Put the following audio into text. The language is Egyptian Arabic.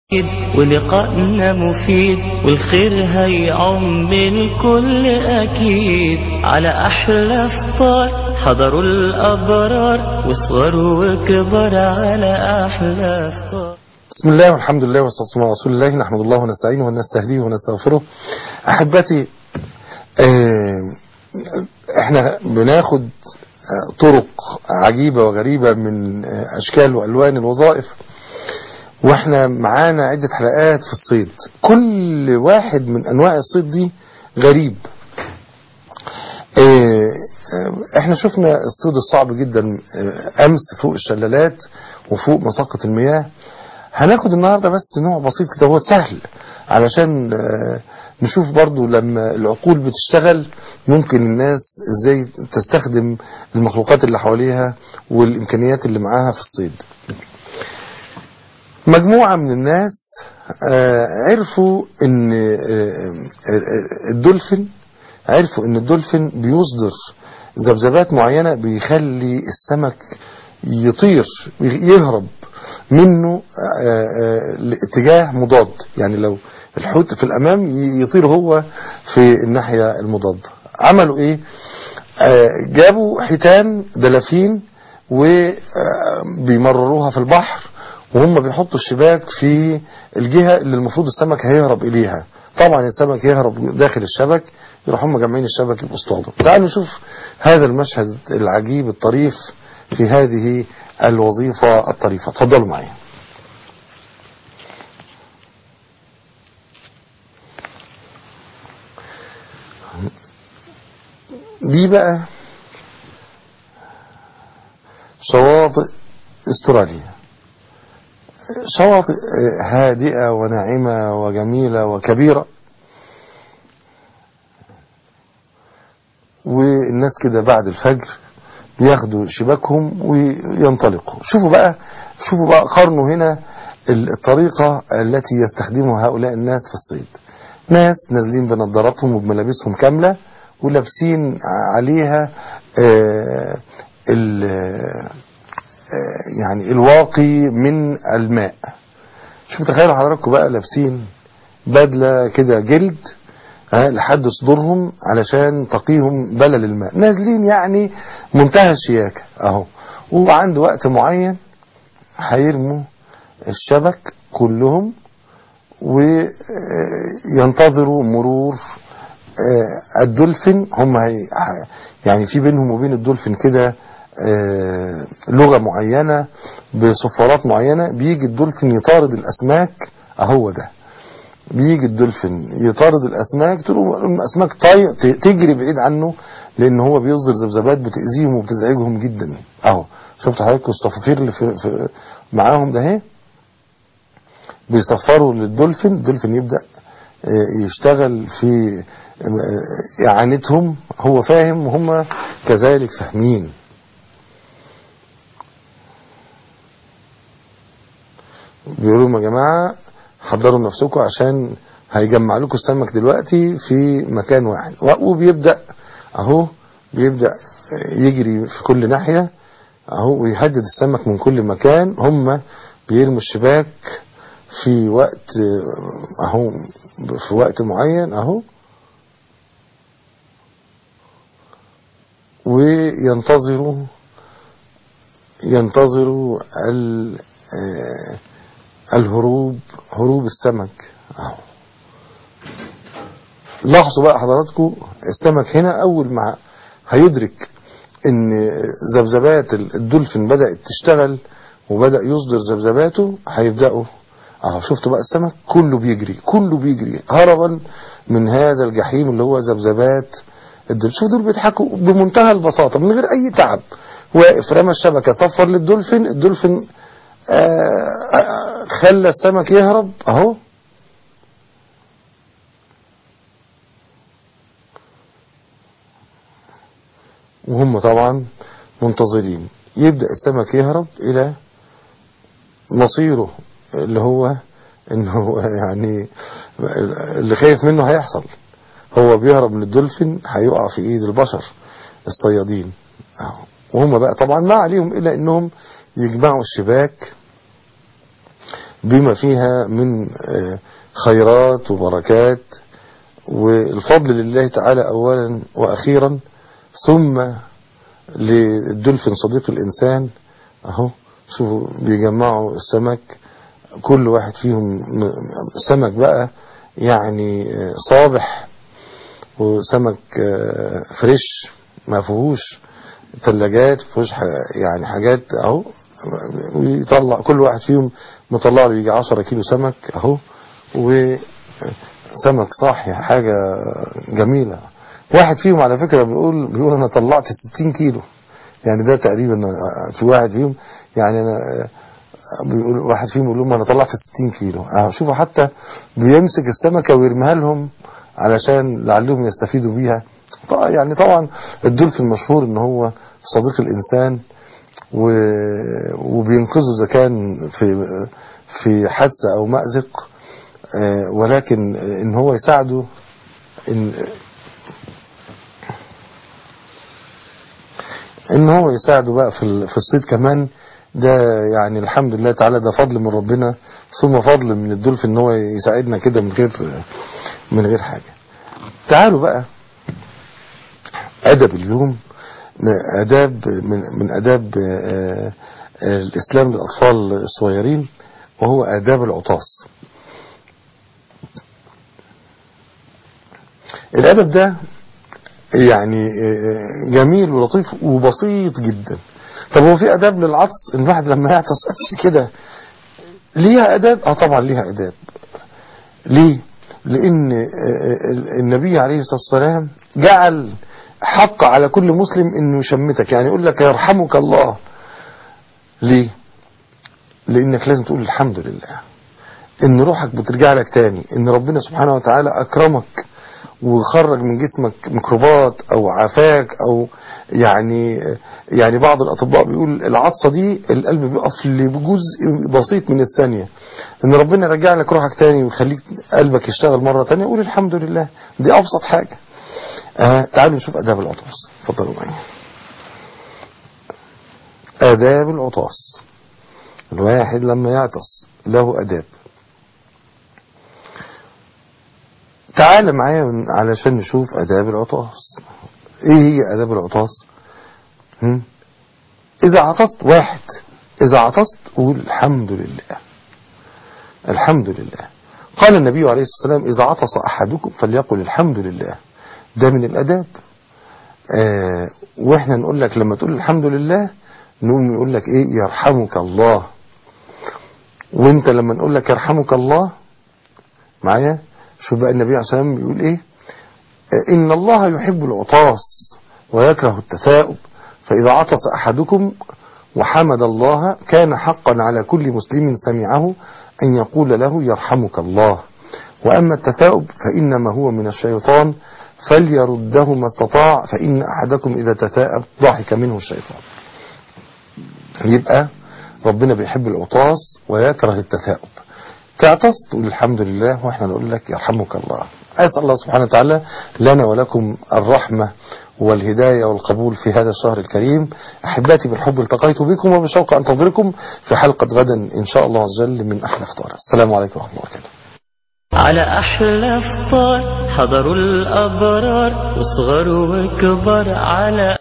ولقائنا مفيد والخير هيعم الكل أكيد على أحلى فطار حضروا الأبرار وصغر وكبر على أحلى فطار بسم الله والحمد لله والصلاة والسلام على رسول الله نحمد الله ونستعينه ونستهديه ونستغفره أحبتي آه، احنا بناخد آه، طرق عجيبة وغريبة من آه، أشكال وألوان الوظائف واحنا معانا عدة حلقات في الصيد كل واحد من أنواع الصيد دي غريب احنا شفنا الصيد الصعب جدا أمس فوق الشلالات وفوق مساقة المياه هناخد النهاردة بس نوع بسيط كده هو سهل علشان نشوف برضو لما العقول بتشتغل ممكن الناس ازاي تستخدم المخلوقات اللي حواليها والامكانيات اللي معاها في الصيد مجموعة من الناس عرفوا ان الدولفين عرفوا ان الدولفين بيصدر ذبذبات معينة بيخلي السمك يطير يهرب منه لاتجاه مضاد يعني لو الحوت في الامام يطير هو في الناحية المضادة عملوا ايه جابوا حيتان دلافين وبيمرروها في البحر وهم بيحطوا الشباك في الجهة اللي المفروض السمك هيهرب إليها طبعا السمك يهرب داخل الشبك يروحوا هم جامعين الشبك يبقوا اصطادوا تعالوا نشوف هذا المشهد العجيب الطريف في هذه الوظيفة الطريفة اتفضلوا معي دي بقى شواطئ استراليا شواطئ هادئة وناعمة وجميلة وكبيرة والناس كده بعد الفجر بياخدوا شباكهم وينطلقوا شوفوا بقى شوفوا بقى قارنوا هنا الطريقة التي يستخدمها هؤلاء الناس في الصيد ناس نازلين بنظاراتهم وبملابسهم كاملة ولابسين عليها آه يعني الواقي من الماء شوفوا تخيلوا حضراتكم بقى لابسين بدلة كده جلد ها لحد صدورهم علشان تقيهم بلل الماء نازلين يعني منتهى الشياكة اهو وعند وقت معين هيرموا الشبك كلهم وينتظروا مرور الدولفين هم هي يعني في بينهم وبين الدولفين كده لغة معينة بصفارات معينة بيجي الدولفين يطارد الأسماك أهو ده بيجي الدولفين يطارد الأسماك تقول الأسماك طي... تجري بعيد عنه لأن هو بيصدر ذبذبات بتأذيهم وبتزعجهم جدا أهو شفت حضراتكم الصفافير اللي في... في... معاهم ده اهي بيصفروا للدولفين الدولفين يبدأ يشتغل في إعانتهم هو فاهم وهم كذلك فاهمين بيقولوا لهم يا جماعة حضروا نفسكم عشان هيجمع لكم السمك دلوقتي في مكان واحد وبيبدأ اهو بيبدأ يجري في كل ناحية اهو ويهدد السمك من كل مكان هم بيرموا الشباك في وقت اهو في وقت معين اهو وينتظروا ينتظروا ال الهروب هروب السمك اهو لاحظوا بقى حضراتكم السمك هنا اول ما هيدرك ان ذبذبات الدولفين بدأت تشتغل وبدأ يصدر ذبذباته هيبدأوا اهو شفتوا بقى السمك كله بيجري كله بيجري هربا من هذا الجحيم اللي هو ذبذبات الدولفين شوفوا دول بيضحكوا بمنتهى البساطة من غير اي تعب واقف رمى الشبكة صفر للدولفين الدولفين آه خلى السمك يهرب اهو وهم طبعا منتظرين يبدأ السمك يهرب الى مصيره اللي هو انه يعني اللي خايف منه هيحصل هو بيهرب من الدولفين هيقع في ايد البشر الصيادين اهو وهم بقى طبعا ما عليهم الا انهم يجمعوا الشباك بما فيها من آه، خيرات وبركات والفضل لله تعالى أولا وأخيرا ثم للدلفن صديق الإنسان أهو شوفوا بيجمعوا السمك كل واحد فيهم م- سمك بقى يعني آه، صابح وسمك آه، فريش ما فيهوش ثلاجات ما فيهوش ح- يعني حاجات اهو ويطلع كل واحد فيهم مطلع له يجي 10 كيلو سمك اهو وسمك صاحي حاجة جميلة واحد فيهم على فكرة بيقول بيقول انا طلعت 60 كيلو يعني ده تقريبا في واحد فيهم يعني انا بيقول واحد فيهم يقول لهم انا طلعت 60 كيلو أهو شوفوا حتى بيمسك السمكة ويرميها لهم علشان لعلهم يستفيدوا بيها طبعا يعني طبعا الدولفين مشهور ان هو صديق الانسان و- وبينقذه اذا كان في في حادثه او مأزق آه، ولكن ان هو يساعده ان ان هو يساعده بقى في ال- في الصيد كمان ده يعني الحمد لله تعالى ده فضل من ربنا ثم فضل من الدولفين ان هو يساعدنا كده من غير من غير حاجه تعالوا بقى ادب اليوم من اداب من من اداب آه، آه، الاسلام للاطفال الصغيرين وهو اداب العطاس الادب ده يعني آه، جميل ولطيف وبسيط جدا طب هو في اداب للعطس ان الواحد لما يعطس كده ليها اداب اه طبعا ليها اداب ليه لان آه، آه، النبي عليه الصلاه والسلام جعل حق على كل مسلم انه يشمتك يعني يقول لك يرحمك الله ليه لانك لازم تقول الحمد لله ان روحك بترجع لك تاني ان ربنا سبحانه وتعالى اكرمك وخرج من جسمك ميكروبات او عافاك او يعني يعني بعض الاطباء بيقول العطسه دي القلب بيقف لجزء بسيط من الثانيه ان ربنا يرجع لك روحك تاني ويخليك قلبك يشتغل مره تانية قول الحمد لله دي ابسط حاجه آه تعالوا نشوف اداب العطاس اتفضلوا معايا اداب العطاس الواحد لما يعطس له اداب تعال معايا من- علشان نشوف اداب العطاس ايه هي اداب العطاس هم؟ اذا عطست واحد اذا عطست قول الحمد لله الحمد لله قال النبي عليه الصلاة والسلام إذا عطس أحدكم فليقل الحمد لله ده من الأداب آه وإحنا نقول لك لما تقول الحمد لله نقوم يقول لك إيه يرحمك الله وإنت لما نقول لك يرحمك الله معايا شوف بقى النبي عليه الصلاة والسلام يقول إيه آه إن الله يحب العطاس ويكره التثاؤب فإذا عطس أحدكم وحمد الله كان حقا على كل مسلم سمعه أن يقول له يرحمك الله وأما التثاؤب فإنما هو من الشيطان فليرده ما استطاع فإن أحدكم إذا تثاءب ضحك منه الشيطان يبقى ربنا بيحب العطاس ويكره التثاؤب تعطس تقول الحمد لله واحنا نقول لك يرحمك الله أسأل الله سبحانه وتعالى لنا ولكم الرحمة والهداية والقبول في هذا الشهر الكريم أحباتي بالحب التقيت بكم وبشوق أنتظركم في حلقة غدا إن شاء الله عز وجل من أحلى فطار السلام عليكم ورحمة الله وبركاته على أحلى فطار حضروا الأبرار وصغروا وكبار على